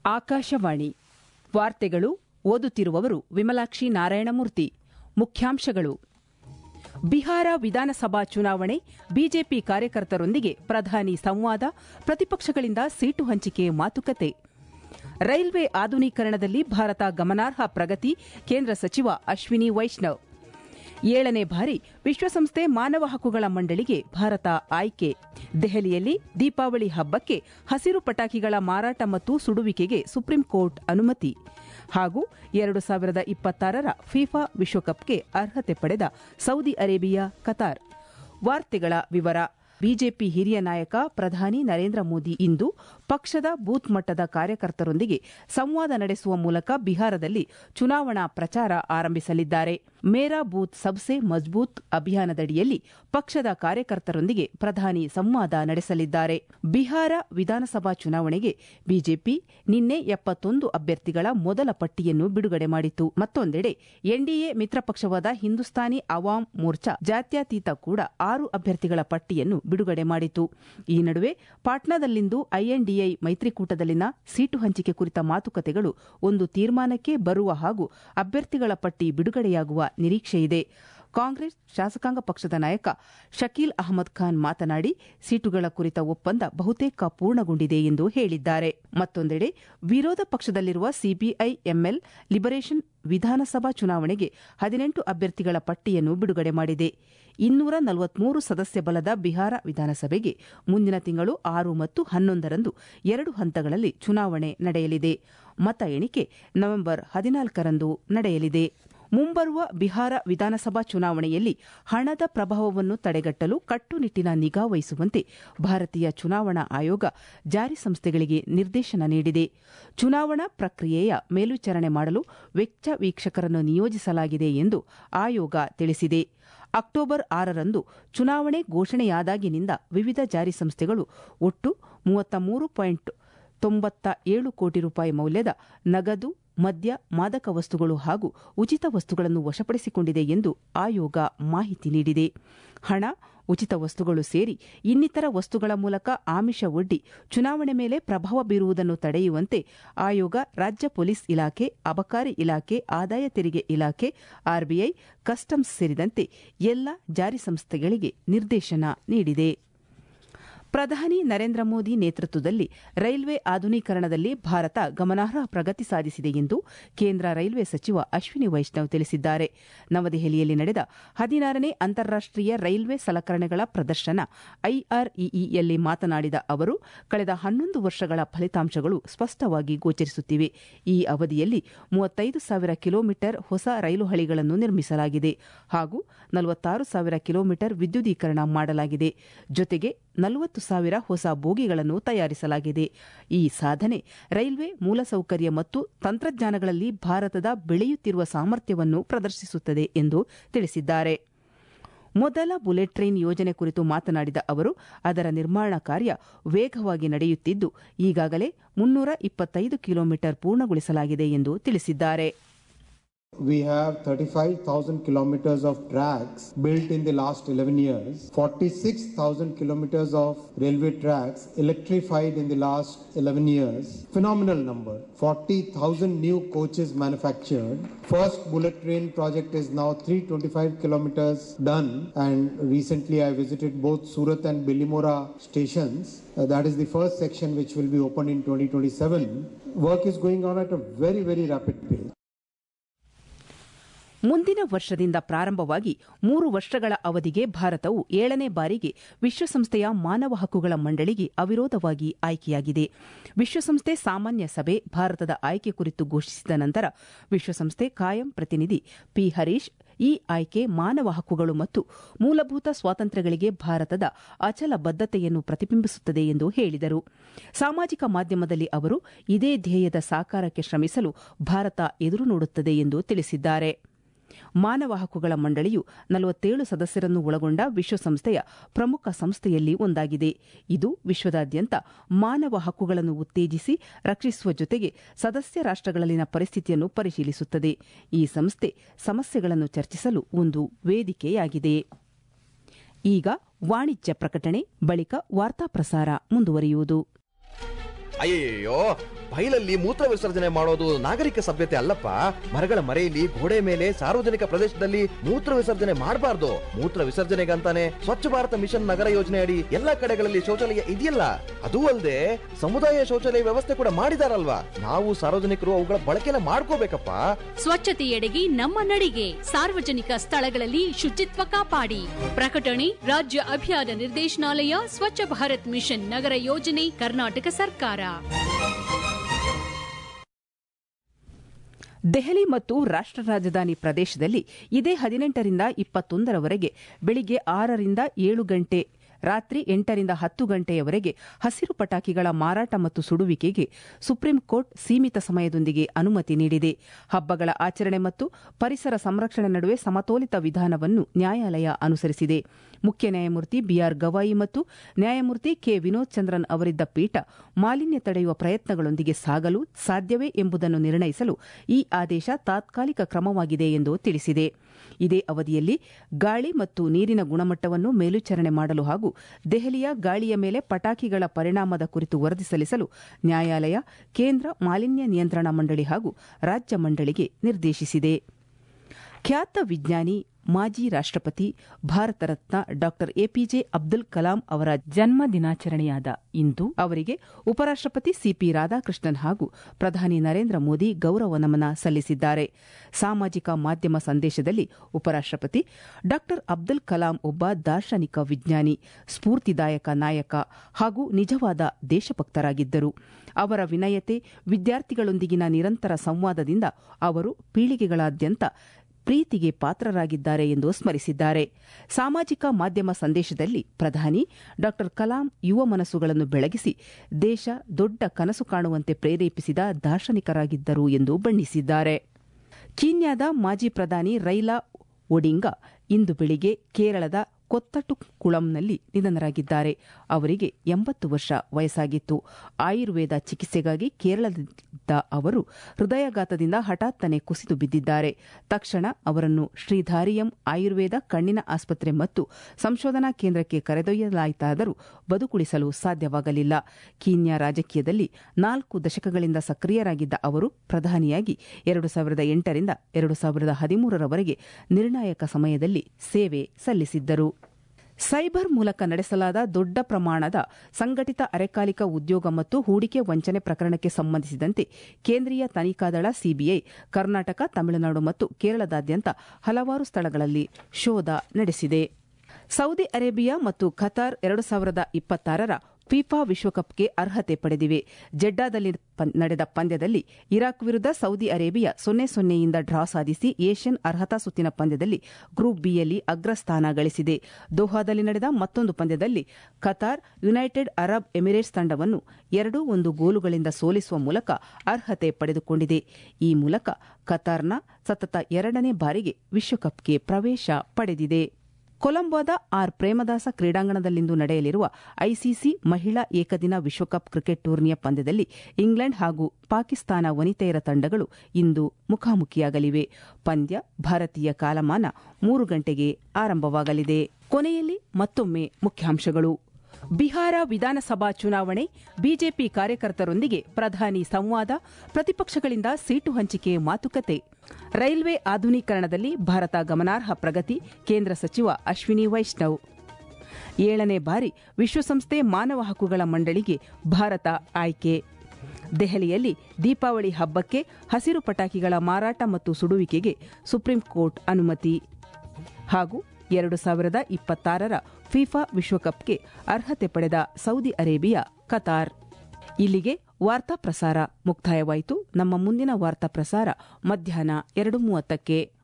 ಆಕಾಶವಾಣಿ ವಾರ್ತೆಗಳು ಓದುತ್ತಿರುವವರು ವಿಮಲಾಕ್ಷಿ ನಾರಾಯಣಮೂರ್ತಿ ಮುಖ್ಯಾಂಶಗಳು ಬಿಹಾರ ವಿಧಾನಸಭಾ ಚುನಾವಣೆ ಬಿಜೆಪಿ ಕಾರ್ಯಕರ್ತರೊಂದಿಗೆ ಪ್ರಧಾನಿ ಸಂವಾದ ಪ್ರತಿಪಕ್ಷಗಳಿಂದ ಸೀಟು ಹಂಚಿಕೆ ಮಾತುಕತೆ ರೈಲ್ವೆ ಆಧುನೀಕರಣದಲ್ಲಿ ಭಾರತ ಗಮನಾರ್ಹ ಪ್ರಗತಿ ಕೇಂದ್ರ ಸಚಿವ ಅಶ್ವಿನಿ ವೈಷ್ಣವ್ ಏಳನೇ ಬಾರಿ ವಿಶ್ವಸಂಸ್ಥೆ ಮಾನವ ಹಕ್ಕುಗಳ ಮಂಡಳಿಗೆ ಭಾರತ ಆಯ್ಕೆ ದೆಹಲಿಯಲ್ಲಿ ದೀಪಾವಳಿ ಹಬ್ಬಕ್ಕೆ ಹಸಿರು ಪಟಾಕಿಗಳ ಮಾರಾಟ ಮತ್ತು ಸುಡುವಿಕೆಗೆ ಸುಪ್ರೀಂ ಕೋರ್ಟ್ ಅನುಮತಿ ಹಾಗೂ ಎರಡು ಸಾವಿರದ ಇಪ್ಪತ್ತಾರರ ಫಿಫಾ ವಿಶ್ವಕಪ್ಗೆ ಅರ್ಹತೆ ಪಡೆದ ಸೌದಿ ಅರೇಬಿಯಾ ಕತಾರ್ ವಾರ್ತೆಗಳ ವಿವರ ಬಿಜೆಪಿ ಹಿರಿಯ ನಾಯಕ ಪ್ರಧಾನಿ ನರೇಂದ್ರ ಮೋದಿ ಇಂದು ಪಕ್ಷದ ಬೂತ್ ಮಟ್ಟದ ಕಾರ್ಯಕರ್ತರೊಂದಿಗೆ ಸಂವಾದ ನಡೆಸುವ ಮೂಲಕ ಬಿಹಾರದಲ್ಲಿ ಚುನಾವಣಾ ಪ್ರಚಾರ ಆರಂಭಿಸಲಿದ್ದಾರೆ ಮೇರಾ ಬೂತ್ ಸಬ್ಸೆ ಮಜ್ಬೂತ್ ಅಭಿಯಾನದಡಿಯಲ್ಲಿ ಪಕ್ಷದ ಕಾರ್ಯಕರ್ತರೊಂದಿಗೆ ಪ್ರಧಾನಿ ಸಂವಾದ ನಡೆಸಲಿದ್ದಾರೆ ಬಿಹಾರ ವಿಧಾನಸಭಾ ಚುನಾವಣೆಗೆ ಬಿಜೆಪಿ ನಿನ್ನೆ ಎಪ್ಪತ್ತೊಂದು ಅಭ್ಯರ್ಥಿಗಳ ಮೊದಲ ಪಟ್ಟಿಯನ್ನು ಬಿಡುಗಡೆ ಮಾಡಿತು ಮತ್ತೊಂದೆಡೆ ಎನ್ಡಿಎ ಮಿತ್ರ ಪಕ್ಷವಾದ ಹಿಂದೂಸ್ತಾನಿ ಅವಾಮ್ ಮೋರ್ಚಾ ಜಾತ್ಯತೀತ ಕೂಡ ಆರು ಅಭ್ಯರ್ಥಿಗಳ ಪಟ್ಟಿಯನ್ನು ಬಿಡುಗಡೆ ಮಾಡಿತು ಈ ನಡುವೆ ಪಾಟ್ನಾದಲ್ಲಿಂದು ಐಎನ್ಡಿಐ ಮೈತ್ರಿಕೂಟದಲ್ಲಿನ ಸೀಟು ಹಂಚಿಕೆ ಕುರಿತ ಮಾತುಕತೆಗಳು ಒಂದು ತೀರ್ಮಾನಕ್ಕೆ ಬರುವ ಹಾಗೂ ಅಭ್ಯರ್ಥಿಗಳ ಪಟ್ಟಿ ಬಿಡುಗಡೆಯಾಗುವ ನಿರೀಕ್ಷೆಯಿದೆ ಕಾಂಗ್ರೆಸ್ ಶಾಸಕಾಂಗ ಪಕ್ಷದ ನಾಯಕ ಶಕೀಲ್ ಅಹಮದ್ ಖಾನ್ ಮಾತನಾಡಿ ಸೀಟುಗಳ ಕುರಿತ ಒಪ್ಪಂದ ಬಹುತೇಕ ಪೂರ್ಣಗೊಂಡಿದೆ ಎಂದು ಹೇಳಿದ್ದಾರೆ ಮತ್ತೊಂದೆಡೆ ವಿರೋಧ ಪಕ್ಷದಲ್ಲಿರುವ ಸಿಪಿಐ ಎಂಎಲ್ ಲಿಬರೇಷನ್ ವಿಧಾನಸಭಾ ಚುನಾವಣೆಗೆ ಹದಿನೆಂಟು ಅಭ್ಯರ್ಥಿಗಳ ಪಟ್ಟಿಯನ್ನು ಬಿಡುಗಡೆ ಮಾಡಿದೆ ಇನ್ನೂರ ನಲವತ್ಮೂರು ಸದಸ್ಯ ಬಲದ ಬಿಹಾರ ವಿಧಾನಸಭೆಗೆ ಮುಂದಿನ ತಿಂಗಳು ಆರು ಮತ್ತು ಹನ್ನೊಂದರಂದು ಎರಡು ಹಂತಗಳಲ್ಲಿ ಚುನಾವಣೆ ನಡೆಯಲಿದೆ ಮತ ಎಣಿಕೆ ನವೆಂಬರ್ ಹದಿನಾಲ್ಕರಂದು ನಡೆಯಲಿದೆ ಮುಂಬರುವ ಬಿಹಾರ ವಿಧಾನಸಭಾ ಚುನಾವಣೆಯಲ್ಲಿ ಹಣದ ಪ್ರಭಾವವನ್ನು ತಡೆಗಟ್ಟಲು ಕಟ್ಟುನಿಟ್ಟಿನ ನಿಗಾ ವಹಿಸುವಂತೆ ಭಾರತೀಯ ಚುನಾವಣಾ ಆಯೋಗ ಜಾರಿ ಸಂಸ್ಥೆಗಳಿಗೆ ನಿರ್ದೇಶನ ನೀಡಿದೆ ಚುನಾವಣಾ ಪ್ರಕ್ರಿಯೆಯ ಮೇಲ್ವಿಚಾರಣೆ ಮಾಡಲು ವೆಚ್ಚ ವೀಕ್ಷಕರನ್ನು ನಿಯೋಜಿಸಲಾಗಿದೆ ಎಂದು ಆಯೋಗ ತಿಳಿಸಿದೆ ಅಕ್ಟೋಬರ್ ಆರರಂದು ಚುನಾವಣೆ ಘೋಷಣೆಯಾದಾಗಿನಿಂದ ವಿವಿಧ ಜಾರಿ ಸಂಸ್ಥೆಗಳು ಒಟ್ಟು ಮೂವತ್ತ ಮೂರು ಪಾಯಿಂಟ್ ತೊಂಬತ್ತ ಏಳು ಕೋಟಿ ರೂಪಾಯಿ ಮೌಲ್ಯದ ನಗದು ಮದ್ಯ ಮಾದಕ ವಸ್ತುಗಳು ಹಾಗೂ ಉಚಿತ ವಸ್ತುಗಳನ್ನು ವಶಪಡಿಸಿಕೊಂಡಿದೆ ಎಂದು ಆಯೋಗ ಮಾಹಿತಿ ನೀಡಿದೆ ಹಣ ಉಚಿತ ವಸ್ತುಗಳು ಸೇರಿ ಇನ್ನಿತರ ವಸ್ತುಗಳ ಮೂಲಕ ಆಮಿಷ ಒಡ್ಡಿ ಚುನಾವಣೆ ಮೇಲೆ ಪ್ರಭಾವ ಬೀರುವುದನ್ನು ತಡೆಯುವಂತೆ ಆಯೋಗ ರಾಜ್ಯ ಪೊಲೀಸ್ ಇಲಾಖೆ ಅಬಕಾರಿ ಇಲಾಖೆ ಆದಾಯ ತೆರಿಗೆ ಇಲಾಖೆ ಆರ್ಬಿಐ ಕಸ್ಟಮ್ಸ್ ಸೇರಿದಂತೆ ಎಲ್ಲ ಜಾರಿ ಸಂಸ್ಥೆಗಳಿಗೆ ನಿರ್ದೇಶನ ನೀಡಿದೆ ಪ್ರಧಾನಿ ನರೇಂದ್ರ ಮೋದಿ ನೇತೃತ್ವದಲ್ಲಿ ರೈಲ್ವೆ ಆಧುನೀಕರಣದಲ್ಲಿ ಭಾರತ ಗಮನಾರ್ಹ ಪ್ರಗತಿ ಸಾಧಿಸಿದೆ ಎಂದು ಕೇಂದ್ರ ರೈಲ್ವೆ ಸಚಿವ ಅಶ್ವಿನಿ ವೈಷ್ಣವ್ ತಿಳಿಸಿದ್ದಾರೆ ನವದೆಹಲಿಯಲ್ಲಿ ನಡೆದ ಹದಿನಾರನೇ ಅಂತಾರಾಷ್ಟೀಯ ರೈಲ್ವೆ ಸಲಕರಣೆಗಳ ಪ್ರದರ್ಶನ ಐಆರ್ಇಇಯಲ್ಲಿ ಮಾತನಾಡಿದ ಅವರು ಕಳೆದ ಹನ್ನೊಂದು ವರ್ಷಗಳ ಫಲಿತಾಂಶಗಳು ಸ್ಪಷ್ಟವಾಗಿ ಗೋಚರಿಸುತ್ತಿವೆ ಈ ಅವಧಿಯಲ್ಲಿ ಮೂವತ್ತೈದು ಸಾವಿರ ಕಿಲೋಮೀಟರ್ ಹೊಸ ರೈಲು ಹಳಿಗಳನ್ನು ನಿರ್ಮಿಸಲಾಗಿದೆ ಹಾಗೂ ನಲವತ್ತಾರು ಸಾವಿರ ಕಿಲೋಮೀಟರ್ ವಿದ್ಯುದೀಕರಣ ಮಾಡಲಾಗಿದೆ ಜೊತೆಗೆ ನಲವತ್ತು ಸಾವಿರ ಹೊಸ ಬೋಗಿಗಳನ್ನು ತಯಾರಿಸಲಾಗಿದೆ ಈ ಸಾಧನೆ ರೈಲ್ವೆ ಮೂಲಸೌಕರ್ಯ ಮತ್ತು ತಂತ್ರಜ್ಞಾನಗಳಲ್ಲಿ ಭಾರತದ ಬೆಳೆಯುತ್ತಿರುವ ಸಾಮರ್ಥ್ಯವನ್ನು ಪ್ರದರ್ಶಿಸುತ್ತದೆ ಎಂದು ತಿಳಿಸಿದ್ದಾರೆ ಮೊದಲ ಬುಲೆಟ್ ಟ್ರೈನ್ ಯೋಜನೆ ಕುರಿತು ಮಾತನಾಡಿದ ಅವರು ಅದರ ನಿರ್ಮಾಣ ಕಾರ್ಯ ವೇಗವಾಗಿ ನಡೆಯುತ್ತಿದ್ದು ಈಗಾಗಲೇ ಮುನ್ನೂರ ಇಪ್ಪತ್ತೈದು ಕಿಲೋಮೀಟರ್ ಪೂರ್ಣಗೊಳಿಸಲಾಗಿದೆ ಎಂದು ತಿಳಿಸಿದ್ದಾರೆ We have 35,000 kilometers of tracks built in the last 11 years, 46,000 kilometers of railway tracks electrified in the last 11 years. Phenomenal number. 40,000 new coaches manufactured. First bullet train project is now 325 kilometers done, and recently I visited both Surat and Bilimora stations. Uh, that is the first section which will be opened in 2027. Work is going on at a very, very rapid pace. ಮುಂದಿನ ವರ್ಷದಿಂದ ಪ್ರಾರಂಭವಾಗಿ ಮೂರು ವರ್ಷಗಳ ಅವಧಿಗೆ ಭಾರತವು ಏಳನೇ ಬಾರಿಗೆ ವಿಶ್ವಸಂಸ್ಥೆಯ ಮಾನವ ಹಕ್ಕುಗಳ ಮಂಡಳಿಗೆ ಅವಿರೋಧವಾಗಿ ಆಯ್ಕೆಯಾಗಿದೆ ವಿಶ್ವಸಂಸ್ಥೆ ಸಾಮಾನ್ಯ ಸಭೆ ಭಾರತದ ಆಯ್ಕೆ ಕುರಿತು ಘೋಷಿಸಿದ ನಂತರ ವಿಶ್ವಸಂಸ್ಥೆ ಕಾಯಂ ಪ್ರತಿನಿಧಿ ಪಿ ಹರೀಶ್ ಈ ಆಯ್ಕೆ ಮಾನವ ಹಕ್ಕುಗಳು ಮತ್ತು ಮೂಲಭೂತ ಸ್ವಾತಂತ್ರ್ಯಗಳಿಗೆ ಭಾರತದ ಅಚಲ ಬದ್ಧತೆಯನ್ನು ಪ್ರತಿಬಿಂಬಿಸುತ್ತದೆ ಎಂದು ಹೇಳಿದರು ಸಾಮಾಜಿಕ ಮಾಧ್ಯಮದಲ್ಲಿ ಅವರು ಇದೇ ಧ್ಯೇಯದ ಸಾಕಾರಕ್ಕೆ ಶ್ರಮಿಸಲು ಭಾರತ ಎದುರು ನೋಡುತ್ತದೆ ಎಂದು ತಿಳಿಸಿದ್ದಾರೆ ಮಾನವ ಹಕ್ಕುಗಳ ಮಂಡಳಿಯು ನಲವತ್ತೇಳು ಸದಸ್ಯರನ್ನು ಒಳಗೊಂಡ ವಿಶ್ವಸಂಸ್ಥೆಯ ಪ್ರಮುಖ ಸಂಸ್ಥೆಯಲ್ಲಿ ಒಂದಾಗಿದೆ ಇದು ವಿಶ್ವದಾದ್ಯಂತ ಮಾನವ ಹಕ್ಕುಗಳನ್ನು ಉತ್ತೇಜಿಸಿ ರಕ್ಷಿಸುವ ಜೊತೆಗೆ ಸದಸ್ಯ ರಾಷ್ಟಗಳಲ್ಲಿನ ಪರಿಸ್ಥಿತಿಯನ್ನು ಪರಿಶೀಲಿಸುತ್ತದೆ ಈ ಸಂಸ್ಥೆ ಸಮಸ್ಯೆಗಳನ್ನು ಚರ್ಚಿಸಲು ಒಂದು ವೇದಿಕೆಯಾಗಿದೆ ಈಗ ವಾಣಿಜ್ಯ ಪ್ರಕಟಣೆ ಬಳಿಕ ವಾರ್ತಾ ಪ್ರಸಾರ ಮುಂದುವರಿಯುವುದು ಅಯ್ಯಯ್ಯೋ ಬೈಲಲ್ಲಿ ಮೂತ್ರ ವಿಸರ್ಜನೆ ಮಾಡೋದು ನಾಗರಿಕ ಸಭ್ಯತೆ ಅಲ್ಲಪ್ಪ ಮರಗಳ ಮರೆಯಲ್ಲಿ ಗೋಡೆ ಮೇಲೆ ಸಾರ್ವಜನಿಕ ಪ್ರದೇಶದಲ್ಲಿ ಮೂತ್ರ ವಿಸರ್ಜನೆ ಮಾಡಬಾರ್ದು ಮೂತ್ರ ವಿಸರ್ಜನೆಗಂತಾನೆ ಸ್ವಚ್ಛ ಭಾರತ ಮಿಷನ್ ನಗರ ಯೋಜನೆ ಅಡಿ ಎಲ್ಲಾ ಕಡೆಗಳಲ್ಲಿ ಶೌಚಾಲಯ ಇದೆಯಲ್ಲ ಅದೂ ಅಲ್ಲದೆ ಸಮುದಾಯ ಶೌಚಾಲಯ ವ್ಯವಸ್ಥೆ ಕೂಡ ಮಾಡಿದಾರಲ್ವಾ ನಾವು ಸಾರ್ವಜನಿಕರು ಅವುಗಳ ಬಳಕೆನ ಮಾಡ್ಕೋಬೇಕಪ್ಪ ಸ್ವಚ್ಛತೆಯೆಡೆಗೆ ನಮ್ಮ ನಡಿಗೆ ಸಾರ್ವಜನಿಕ ಸ್ಥಳಗಳಲ್ಲಿ ಶುಚಿತ್ವ ಕಾಪಾಡಿ ಪ್ರಕಟಣೆ ರಾಜ್ಯ ಅಭಿಯಾನ ನಿರ್ದೇಶನಾಲಯ ಸ್ವಚ್ಛ ಭಾರತ್ ಮಿಷನ್ ನಗರ ಯೋಜನೆ ಕರ್ನಾಟಕ ಸರ್ಕಾರ ದೆಹಲಿ ಮತ್ತು ರಾಷ್ಟ್ರ ರಾಜಧಾನಿ ಪ್ರದೇಶದಲ್ಲಿ ಇದೇ ಹದಿನೆಂಟರಿಂದ ಇಪ್ಪತ್ತೊಂದರವರೆಗೆ ಬೆಳಿಗ್ಗೆ ಆರರಿಂದ ಏಳು ಗಂಟೆ ರಾತ್ರಿ ಎಂಟರಿಂದ ಹತ್ತು ಗಂಟೆಯವರೆಗೆ ಹಸಿರು ಪಟಾಕಿಗಳ ಮಾರಾಟ ಮತ್ತು ಸುಡುವಿಕೆಗೆ ಸುಪ್ರೀಂ ಕೋರ್ಟ್ ಸೀಮಿತ ಸಮಯದೊಂದಿಗೆ ಅನುಮತಿ ನೀಡಿದೆ ಹಬ್ಬಗಳ ಆಚರಣೆ ಮತ್ತು ಪರಿಸರ ಸಂರಕ್ಷಣೆ ನಡುವೆ ಸಮತೋಲಿತ ವಿಧಾನವನ್ನು ನ್ಯಾಯಾಲಯ ಅನುಸರಿಸಿದೆ ಮುಖ್ಯ ನ್ಯಾಯಮೂರ್ತಿ ಬಿಆರ್ ಗವಾಯಿ ಮತ್ತು ನ್ಯಾಯಮೂರ್ತಿ ಕೆ ವಿನೋದ್ ಚಂದ್ರನ್ ಅವರಿದ್ದ ಪೀಠ ಮಾಲಿನ್ಯ ತಡೆಯುವ ಪ್ರಯತ್ನಗಳೊಂದಿಗೆ ಸಾಗಲು ಸಾಧ್ಯವೇ ಎಂಬುದನ್ನು ನಿರ್ಣಯಿಸಲು ಈ ಆದೇಶ ತಾತ್ಕಾಲಿಕ ಕ್ರಮವಾಗಿದೆ ಎಂದು ತಿಳಿಸಿದೆ ಇದೇ ಅವಧಿಯಲ್ಲಿ ಗಾಳಿ ಮತ್ತು ನೀರಿನ ಗುಣಮಟ್ಟವನ್ನು ಮೇಲ್ವಿಚಾರಣೆ ಮಾಡಲು ಹಾಗೂ ದೆಹಲಿಯ ಗಾಳಿಯ ಮೇಲೆ ಪಟಾಕಿಗಳ ಪರಿಣಾಮದ ಕುರಿತು ವರದಿ ಸಲ್ಲಿಸಲು ನ್ಯಾಯಾಲಯ ಕೇಂದ್ರ ಮಾಲಿನ್ಯ ನಿಯಂತ್ರಣ ಮಂಡಳಿ ಹಾಗೂ ರಾಜ್ಯ ಮಂಡಳಿಗೆ ನಿರ್ದೇಶಿಸಿದೆ ಖ್ಯಾತ ವಿಜ್ಞಾನಿ ಮಾಜಿ ರಾಷ್ಟ್ರಪತಿ ಭಾರತ ರತ್ನ ಡಾ ಎಪಿಜೆ ಅಬ್ದುಲ್ ಕಲಾಂ ಅವರ ಜನ್ಮ ದಿನಾಚರಣೆಯಾದ ಇಂದು ಅವರಿಗೆ ಉಪರಾಷ್ಟ್ರಪತಿ ಸಿಪಿ ರಾಧಾಕೃಷ್ಣನ್ ಹಾಗೂ ಪ್ರಧಾನಿ ನರೇಂದ್ರ ಮೋದಿ ಗೌರವ ನಮನ ಸಲ್ಲಿಸಿದ್ದಾರೆ ಸಾಮಾಜಿಕ ಮಾಧ್ಯಮ ಸಂದೇಶದಲ್ಲಿ ಉಪರಾಷ್ಟ್ರಪತಿ ಡಾ ಅಬ್ದುಲ್ ಕಲಾಂ ಒಬ್ಬ ದಾರ್ಶನಿಕ ವಿಜ್ಞಾನಿ ಸ್ಫೂರ್ತಿದಾಯಕ ನಾಯಕ ಹಾಗೂ ನಿಜವಾದ ದೇಶಭಕ್ತರಾಗಿದ್ದರು ಅವರ ವಿನಯತೆ ವಿದ್ಯಾರ್ಥಿಗಳೊಂದಿಗಿನ ನಿರಂತರ ಸಂವಾದದಿಂದ ಅವರು ಪೀಳಿಗೆಗಳಾದ್ಯಂತ ಪ್ರೀತಿಗೆ ಪಾತ್ರರಾಗಿದ್ದಾರೆ ಎಂದು ಸ್ಮರಿಸಿದ್ದಾರೆ ಸಾಮಾಜಿಕ ಮಾಧ್ಯಮ ಸಂದೇಶದಲ್ಲಿ ಪ್ರಧಾನಿ ಡಾ ಕಲಾಂ ಯುವ ಮನಸ್ಸುಗಳನ್ನು ಬೆಳಗಿಸಿ ದೇಶ ದೊಡ್ಡ ಕನಸು ಕಾಣುವಂತೆ ಪ್ರೇರೇಪಿಸಿದ ದಾರ್ಶನಿಕರಾಗಿದ್ದರು ಎಂದು ಬಣ್ಣಿಸಿದ್ದಾರೆ ಕೀನ್ಯಾದ ಮಾಜಿ ಪ್ರಧಾನಿ ರೈಲಾ ಒಡಿಂಗಾ ಇಂದು ಬೆಳಿಗ್ಗೆ ಕೇರಳದ ಕೊತ್ತಟುಕುಳಂನಲ್ಲಿ ನಿಧನರಾಗಿದ್ದಾರೆ ಅವರಿಗೆ ಎಂಬತ್ತು ವರ್ಷ ವಯಸ್ಸಾಗಿತ್ತು ಆಯುರ್ವೇದ ಚಿಕಿತ್ಸೆಗಾಗಿ ಕೇರಳದ ಅವರು ಹೃದಯಾಘಾತದಿಂದ ಹಠಾತ್ತನೆ ಕುಸಿದು ಬಿದ್ದಿದ್ದಾರೆ ತಕ್ಷಣ ಅವರನ್ನು ಶ್ರೀಧಾರಿಯಂ ಆಯುರ್ವೇದ ಕಣ್ಣಿನ ಆಸ್ಪತ್ರೆ ಮತ್ತು ಸಂಶೋಧನಾ ಕೇಂದ್ರಕ್ಕೆ ಕರೆದೊಯ್ಯಲಾಯಿತಾದರೂ ಬದುಕುಳಿಸಲು ಸಾಧ್ಯವಾಗಲಿಲ್ಲ ಕೀನ್ಯಾ ರಾಜಕೀಯದಲ್ಲಿ ನಾಲ್ಕು ದಶಕಗಳಿಂದ ಸಕ್ರಿಯರಾಗಿದ್ದ ಅವರು ಪ್ರಧಾನಿಯಾಗಿ ಎರಡು ಸಾವಿರದ ಎಂಟರಿಂದ ಎರಡು ಸಾವಿರದ ಹದಿಮೂರರವರೆಗೆ ನಿರ್ಣಾಯಕ ಸಮಯದಲ್ಲಿ ಸೇವೆ ಸಲ್ಲಿಸಿದ್ದರು ಸೈಬರ್ ಮೂಲಕ ನಡೆಸಲಾದ ದೊಡ್ಡ ಪ್ರಮಾಣದ ಸಂಘಟಿತ ಅರೆಕಾಲಿಕ ಉದ್ಯೋಗ ಮತ್ತು ಹೂಡಿಕೆ ವಂಚನೆ ಪ್ರಕರಣಕ್ಕೆ ಸಂಬಂಧಿಸಿದಂತೆ ಕೇಂದ್ರೀಯ ತನಿಖಾ ದಳ ಸಿಬಿಐ ಕರ್ನಾಟಕ ತಮಿಳುನಾಡು ಮತ್ತು ಕೇರಳದಾದ್ಯಂತ ಹಲವಾರು ಸ್ಥಳಗಳಲ್ಲಿ ಶೋಧ ನಡೆಸಿದೆ ಸೌದಿ ಅರೇಬಿಯಾ ಮತ್ತು ಖತಾರ್ ಎರಡು ಸಾವಿರದ ಇಪ್ಪತ್ತಾರರ ಫಿಫಾ ವಿಶ್ವಕಪ್ಗೆ ಅರ್ಹತೆ ಪಡೆದಿವೆ ಜೆಡ್ಡಾದಲ್ಲಿ ನಡೆದ ಪಂದ್ಯದಲ್ಲಿ ಇರಾಕ್ ವಿರುದ್ಧ ಸೌದಿ ಅರೇಬಿಯಾ ಸೊನ್ನೆ ಸೊನ್ನೆಯಿಂದ ಡ್ರಾ ಸಾಧಿಸಿ ಏಷ್ಯನ್ ಅರ್ಹತಾ ಸುತ್ತಿನ ಪಂದ್ಯದಲ್ಲಿ ಗ್ರೂಪ್ ಬಿಯಲ್ಲಿ ಅಗ್ರಸ್ಥಾನ ಗಳಿಸಿದೆ ದೋಹಾದಲ್ಲಿ ನಡೆದ ಮತ್ತೊಂದು ಪಂದ್ಯದಲ್ಲಿ ಖತಾರ್ ಯುನೈಟೆಡ್ ಅರಬ್ ಎಮಿರೇಟ್ಸ್ ತಂಡವನ್ನು ಎರಡೂ ಒಂದು ಗೋಲುಗಳಿಂದ ಸೋಲಿಸುವ ಮೂಲಕ ಅರ್ಹತೆ ಪಡೆದುಕೊಂಡಿದೆ ಈ ಮೂಲಕ ಖತಾರ್ನ ಸತತ ಎರಡನೇ ಬಾರಿಗೆ ವಿಶ್ವಕಪ್ಗೆ ಪ್ರವೇಶ ಪಡೆದಿದೆ ಕೊಲಂಬೋದ ಆರ್ ಪ್ರೇಮದಾಸ ಕ್ರೀಡಾಂಗಣದಲ್ಲಿಂದು ನಡೆಯಲಿರುವ ಐಸಿಸಿ ಮಹಿಳಾ ಏಕದಿನ ವಿಶ್ವಕಪ್ ಕ್ರಿಕೆಟ್ ಟೂರ್ನಿಯ ಪಂದ್ಯದಲ್ಲಿ ಇಂಗ್ಲೆಂಡ್ ಹಾಗೂ ಪಾಕಿಸ್ತಾನ ವನಿತೆಯರ ತಂಡಗಳು ಇಂದು ಮುಖಾಮುಖಿಯಾಗಲಿವೆ ಪಂದ್ಯ ಭಾರತೀಯ ಕಾಲಮಾನ ಮೂರು ಗಂಟೆಗೆ ಆರಂಭವಾಗಲಿದೆ ಕೊನೆಯಲ್ಲಿ ಮತ್ತೊಮ್ಮೆ ಮುಖ್ಯಾಂಶಗಳು ಬಿಹಾರ ವಿಧಾನಸಭಾ ಚುನಾವಣೆ ಬಿಜೆಪಿ ಕಾರ್ಯಕರ್ತರೊಂದಿಗೆ ಪ್ರಧಾನಿ ಸಂವಾದ ಪ್ರತಿಪಕ್ಷಗಳಿಂದ ಸೀಟು ಹಂಚಿಕೆ ಮಾತುಕತೆ ರೈಲ್ವೆ ಆಧುನೀಕರಣದಲ್ಲಿ ಭಾರತ ಗಮನಾರ್ಹ ಪ್ರಗತಿ ಕೇಂದ್ರ ಸಚಿವ ಅಶ್ವಿನಿ ವೈಷ್ಣವ್ ಏಳನೇ ಬಾರಿ ವಿಶ್ವಸಂಸ್ಥೆ ಮಾನವ ಹಕ್ಕುಗಳ ಮಂಡಳಿಗೆ ಭಾರತ ಆಯ್ಕೆ ದೆಹಲಿಯಲ್ಲಿ ದೀಪಾವಳಿ ಹಬ್ಬಕ್ಕೆ ಹಸಿರು ಪಟಾಕಿಗಳ ಮಾರಾಟ ಮತ್ತು ಸುಡುವಿಕೆಗೆ ಸುಪ್ರೀಂ ಕೋರ್ಟ್ ಅನುಮತಿ ಹಾಗೂ ಎರಡು ಸಾವಿರದ ಇಪ್ಪತ್ತಾರರ ಫಿಫಾ ವಿಶ್ವಕಪ್ಗೆ ಅರ್ಹತೆ ಪಡೆದ ಸೌದಿ ಅರೇಬಿಯಾ ಕತಾರ್ ಇಲ್ಲಿಗೆ ವಾರ್ತಾ ಪ್ರಸಾರ ಮುಕ್ತಾಯವಾಯಿತು ನಮ್ಮ ಮುಂದಿನ ವಾರ್ತಾ ಪ್ರಸಾರ ಮಧ್ಯಾಹ್ನ ಎರಡು ಮೂವತ್ತಕ್ಕೆ